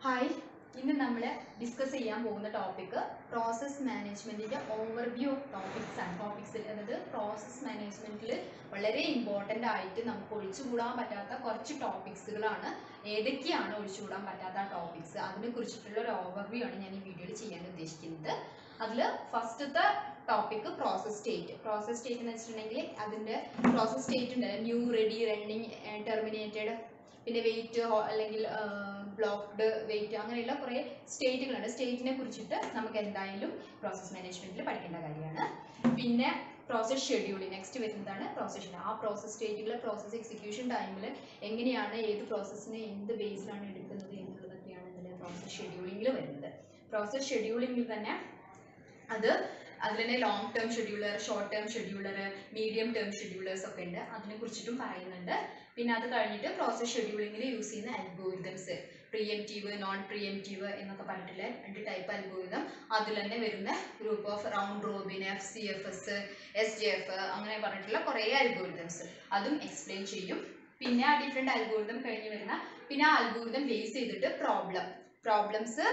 hi ഇന്ന് നമ്മൾ discuss ചെയ്യാൻ പോകുന്ന ടോപ്പിക് പ്രോസസ് മാനേജ്മെന്റിന്റെ ഓവർവ്യൂ ഓഫ് ടോപ്പിക്സ് ആണ് ടോപ്പിക്സിൽ അതായത് പ്രോസസ് മാനേജ്മെന്റിൽ വളരെ ഇമ്പോർട്ടൻ്റ് ആയിട്ട് നമുക്ക് ഒഴിച്ചുകൂടാൻ പറ്റാത്ത കുറച്ച് ടോപ്പിക്സുകളാണ് ഏതൊക്കെയാണ് ഒഴിച്ചുകൂടാൻ പറ്റാത്ത ടോപ്പിക്സ് അതിനെ കുറിച്ചിട്ടുള്ള ഒരു ഓവർവ്യൂ ആണ് ഞാൻ ഈ വീഡിയോയിൽ ചെയ്യാൻ ഉദ്ദേശിക്കുന്നത് അതിൽ ഫസ്റ്റത്തെ topic process state process state എന്ന് വെച്ചിട്ടുണ്ടെങ്കിൽ അതിൻ്റെ പ്രോസസ് സ്റ്റേറ്റ് ഉണ്ട് ന്യൂ റെഡി റണ്ണിങ് ടെർമിനേറ്റഡ് പിന്നെ വെയിറ്റ് അല്ലെങ്കിൽ ബ്ലോക്ക്ഡ് വെയിറ്റ് അങ്ങനെയുള്ള കുറേ സ്റ്റേറ്റുകളുണ്ട് സ്റ്റേറ്റിനെ കുറിച്ചിട്ട് നമുക്ക് എന്തായാലും പ്രോസസ് മാനേജ്മെന്റിൽ പഠിക്കേണ്ട കാര്യമാണ് പിന്നെ പ്രോസസ് ഷെഡ്യൂളിംഗ് നെക്സ്റ്റ് വരുന്നതാണ് പ്രോസസ് ആ പ്രോസസ് സ്റ്റേറ്റുകൾ പ്രോസസ് എക്സിക്യൂഷൻ ടൈമിൽ എങ്ങനെയാണ് ഏത് പ്രോസസ്സിനെ എന്ത് ബേസിലാണ് എടുക്കുന്നത് എന്നുള്ളതൊക്കെയാണ് ഇതിൽ പ്രോസസ് ഷെഡ്യൂളിങ്ങിൽ വരുന്നത് പ്രോസസ് ഷെഡ്യൂളിങ്ങിൽ തന്നെ അത് അതിൽ തന്നെ long term scheduler short term scheduler medium term schedulers ഒക്കെ ഉണ്ട് അതിനെ കുറിച്ചിട്ടും പറയുന്നുണ്ട് പിന്നെ അത് കഴിഞ്ഞിട്ട് പ്രോസസ് ഷെഡ്യൂളിങ്ങിൽ യൂസ് ചെയ്യുന്ന അൽഗോരിതംസ് പ്രിയംറ്റീവ് നോൺ പ്രിയംറ്റീവ് എന്നൊക്കെ പറഞ്ഞിട്ടുള്ള രണ്ട് ടൈപ്പ് അൽഗോരിതം അതിൽ തന്നെ വരുന്ന group of round robin F C F S S J F അങ്ങനെ പറഞ്ഞിട്ടുള്ള കുറേ അൽഗോരിതംസ് അതും എക്സ്പ്ലെയിൻ ചെയ്യും പിന്നെ ആ ഡിഫറെൻറ്റ് അൽഗോരിതം കഴിഞ്ഞ് വരുന്ന പിന്നെ ആ അൽഗോരിതം ബേസ് ചെയ്തിട്ട് പ്രോബ്ലം പ്രോബ്ലംസ്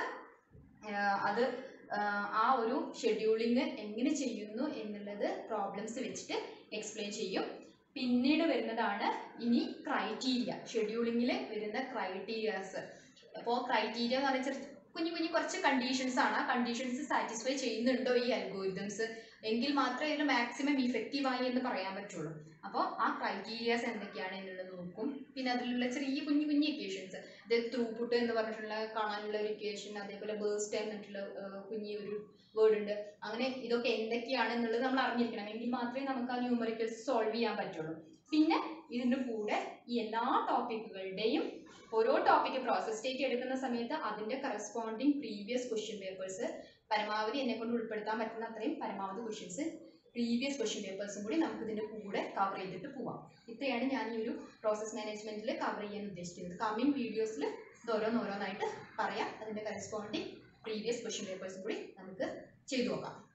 അത് ആഹ് ആ ഒരു ഷെഡ്യൂളിങ് എങ്ങനെ ചെയ്യുന്നു എന്നുള്ളത് പ്രോബ്ലംസ് വെച്ചിട്ട് എക്സ്പ്ലെയിൻ ചെയ്യും പിന്നീട് വരുന്നതാണ് ഇനി ക്രൈറ്റീരിയ ഷെഡ്യൂളിങ്ങിൽ വരുന്ന ക്രൈറ്റീരിയാസ് അപ്പോൾ ക്രൈറ്റീരിയ എന്ന് പറഞ്ഞാൽ കുഞ്ഞു കുഞ്ഞു കുറച്ച് കണ്ടീഷൻസ് ആണ് ആ കണ്ടീഷൻസ് സാറ്റിസ്ഫൈ ചെയ്യുന്നുണ്ടോ ഈ അൽഗോരിതംസ് എങ്കിൽ മാത്രമേ ഇതിൽ മാക്സിമം ഇഫക്റ്റീവ് ആയി എന്ന് പറയാൻ പറ്റുള്ളൂ അപ്പോൾ ആ ക്രൈറ്റീരിയാസ് എന്തൊക്കെയാണ് എന്നുള്ളത് നോക്കും പിന്നെ അതിലുള്ള ചെറിയ കുഞ്ഞു കുഞ്ഞു ഇക്വേഷൻസ് ഇത് ത്രൂപുട്ട് എന്ന് പറഞ്ഞിട്ടുള്ള കാണാനുള്ള ഒരു ഇക്വേഷൻ അതേപോലെ ബേസ്റ്റ് എന്നിട്ടുള്ള കുഞ്ഞി ഒരു വേർഡ് ഉണ്ട് അങ്ങനെ ഇതൊക്കെ എന്തൊക്കെയാണ് എന്നുള്ളത് നമ്മൾ അറിഞ്ഞിരിക്കണം എങ്കിൽ മാത്രമേ നമുക്ക് ആ ന്യൂമറിക്കൽസ് സോൾവ് ചെയ്യാൻ പറ്റുള്ളൂ പിന്നെ ഇതിൻ്റെ കൂടെ ഈ എല്ലാ ടോപ്പിക്കുകളുടെയും ഓരോ ടോപ്പിക്ക് പ്രോസസ് സ്റ്റേറ്റ് എടുക്കുന്ന സമയത്ത് അതിൻ്റെ കറസ്പോണ്ടിങ് പ്രീവിയസ് ക്വസ്റ്റ്യൻ പേപ്പേഴ്സ് പരമാവധി എന്നെ കൊണ്ട് ഉൾപ്പെടുത്താൻ പറ്റുന്ന അത്രയും പരമാവധി ക്വസ്റ്റ്യൻസ് പ്രീവിയസ് ക്വസ്റ്റ്യൻ പേപ്പേഴ്സും കൂടി നമുക്ക് ഇതിൻ്റെ കൂടെ കവർ ചെയ്തിട്ട് പോവാം ഇത്രയാണ് ഞാൻ ഈ ഒരു പ്രോസസ് മാനേജ്മെൻറ്റിൽ കവർ ചെയ്യാൻ ഉദ്ദേശിക്കുന്നത് കമ്മിങ് വീഡിയോസിൽ ഇത് ഓരോന്നോരോന്നായിട്ട് പറയാം അതിൻ്റെ കറസ്പോണ്ടിങ് പ്രീവിയസ് ക്വസ്റ്റ്യൻ പേപ്പേഴ്സും കൂടി നമുക്ക് ചെയ്തു നോക്കാം